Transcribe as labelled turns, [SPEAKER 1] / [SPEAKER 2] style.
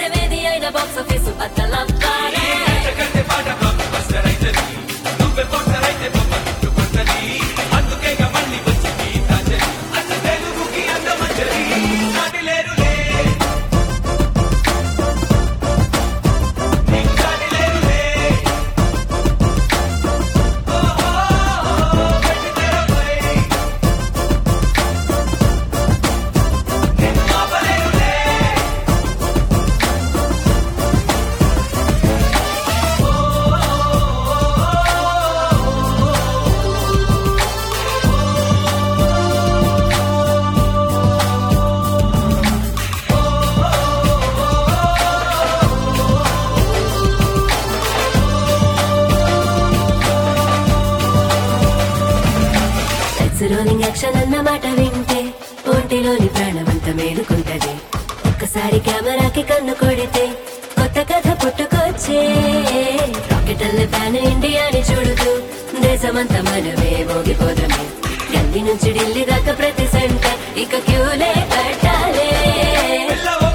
[SPEAKER 1] ఏది అయిన box office అత్తలవ్వాలి
[SPEAKER 2] కంటే పాట బ్లాక్ బస్టర్ అయితది నువ్వే పోస్టర్ అయితే బొమ్మ చుట్టూ కొట్టది అందుకే ఇక మళ్ళీ వచ్చి గీతాంజలి అచ్చ తెలుగుకి అందమంజలి నాటి లేరులే నీకు సాటి లేరులే ఓహో వెండి తెరపై నిన్ను ఆపలేరులే
[SPEAKER 1] లెట్స్ రోలింగ్ యాక్షన్ అన్న మాట వింటే ఒంటిలోని ప్రాణమంతా మేలుకుంటది ఒక్కసారి కెమెరాకి కన్ను కొడితే కొత్త కథ పుట్టుకొచ్చే రాకెట్ అల్లే ప్యాన్ ఇండియాని చూడుతూ దేశమంతా మనమే మోగిపోదమే గల్లీ నుంచి ఢిల్లీ దాకా ప్రతి సెంటర్ ఇక క్యూలే కట్టాలే
[SPEAKER 2] పిల్లవ